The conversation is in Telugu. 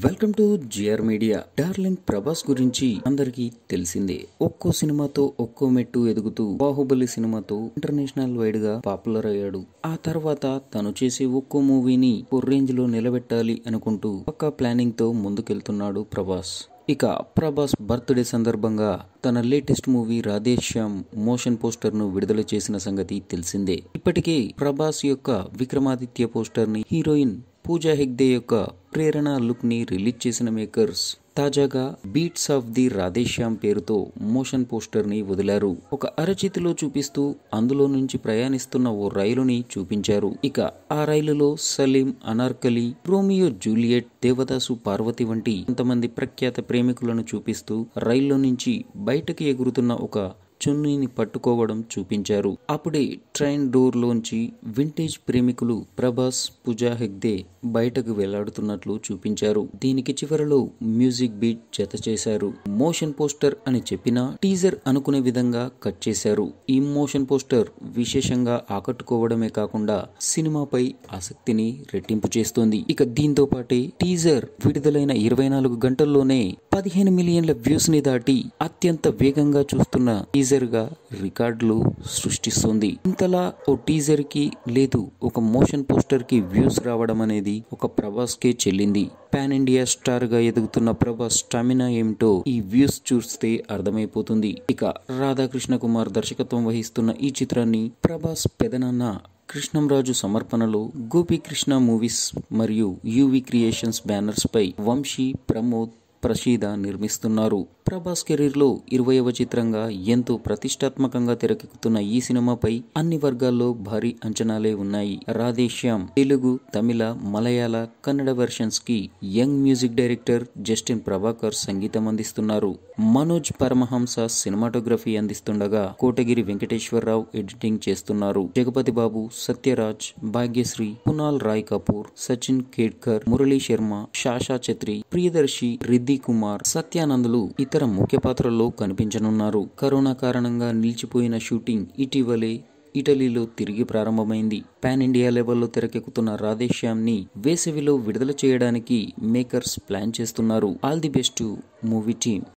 welcome to G R media darling Prabhas గురించి అందరికీ తెలిసిందే ఒక్కో సినిమాతో ఒక్కో మెట్టు ఎదుగుతూ బాహుబలి సినిమాతో ఇంటర్నేషనల్ వైడ్ గా పాపులర్ అయ్యాడు ఆ తర్వాత తను చేసే ఒక్కో మూవీని ఓ రేంజ్ లో నిలబెట్టాలి అనుకుంటూ పక్కా ప్లానింగ్ తో ముందుకెళ్తున్నాడు ప్రభాస్ ఇక ప్రభాస్ బర్త్డే సందర్భంగా తన latest movie Radhe Shyam motion poster ను విడుదల చేసిన సంగతి తెలిసిందే ఇప్పటికే ప్రభాస్ యొక్క విక్రమాదిత్య పోస్టర్ ని హీరోయిన్ పూజా హెగ్దే యొక్క ప్రేరణ లుక్ ని రిలీజ్ చేసిన మేకర్స్ తాజాగా బీట్స్ ఆఫ్ ది రాధేశ్యామ్ పేరుతో మోషన్ పోస్టర్ ని వదిలారు ఒక అరచేతిలో చూపిస్తూ అందులో నుంచి ప్రయాణిస్తున్న ఓ రైలుని చూపించారు ఇక ఆ రైలులో సలీం అనార్కలి రోమియో జూలియట్ దేవదాసు పార్వతి వంటి కొంతమంది ప్రఖ్యాత ప్రేమికులను చూపిస్తూ రైల్లో నుంచి బయటకి ఎగురుతున్న ఒక చున్నీని పట్టుకోవడం చూపించారు అప్పుడే ట్రైన్ డోర్ లోంచి వింటేజ్ ప్రేమికులు ప్రభాస్ పూజా హెగ్దే బయటకు వెళ్లాడుతున్నట్లు చూపించారు దీనికి చివరలో మ్యూజిక్ బీట్ జత చేశారు మోషన్ పోస్టర్ అని చెప్పినా టీజర్ అనుకునే విధంగా కట్ చేశారు ఈ మోషన్ పోస్టర్ విశేషంగా ఆకట్టుకోవడమే కాకుండా సినిమాపై ఆసక్తిని రెట్టింపు చేస్తోంది ఇక దీంతో పాటే టీజర్ విడుదలైన ఇరవై నాలుగు గంటల్లోనే పదిహేను మిలియన్ల వ్యూస్ ని దాటి అత్యంత వేగంగా చూస్తున్న టీజర్ గా రికార్డులు సృష్టిస్తుంది ఇంతలా ఓ టీజర్ కి లేదు ఒక మోషన్ పోస్టర్ కి వ్యూస్ రావడం అనేది ఒక ప్రభాస్ కే చెల్లింది పాన్ ఇండియా స్టార్ గా ఎదుగుతున్న ప్రభాస్ స్టామినా ఏమిటో ఈ వ్యూస్ చూస్తే అర్థమైపోతుంది ఇక రాధాకృష్ణ కుమార్ దర్శకత్వం వహిస్తున్న ఈ చిత్రాన్ని ప్రభాస్ పెదనాన్న కృష్ణంరాజు సమర్పణలో గోపీకృష్ణ మూవీస్ మరియు యూవి క్రియేషన్స్ బ్యానర్స్ పై వంశీ ప్రమోద్ ప్రసీద నిర్మిస్తున్నారు ప్రభాస్ కెరీర్ లో ఇరవైవ చిత్రంగా ఎంతో ప్రతిష్టాత్మకంగా తెరకెక్కుతున్న ఈ సినిమాపై అన్ని వర్గాల్లో భారీ అంచనాలే ఉన్నాయి రాధేశ్యామ్ తెలుగు తమిళ మలయాళ కన్నడ వెర్షన్స్ కి young music director Justin Prabhakar సంగీతం అందిస్తున్నారు మనోజ్ పరమహంస సినిమాటోగ్రఫీ అందిస్తుండగా కోటగిరి వెంకటేశ్వరరావు ఎడిటింగ్ చేస్తున్నారు జగపతి బాబు సత్యరాజ్ భాగ్యశ్రీ కునాల్ రాయ్ కపూర్ సచిన్ కేడ్కర్ మురళీ శర్మ షాషా ఛత్రి ప్రియదర్శి రిద్ది కుమార్ సత్యానందులు ఇతర ముఖ్య పాత్రల్లో కనిపించనున్నారు కరోనా కారణంగా నిలిచిపోయిన షూటింగ్ ఇటీవలే ఇటలీలో తిరిగి ప్రారంభమైంది పాన్ ఇండియా లెవెల్లో తెరకెక్కుతున్న రాధేశ్యామ్ ని వేసవిలో విడుదల చేయడానికి మేకర్స్ ప్లాన్ చేస్తున్నారు all the best movie team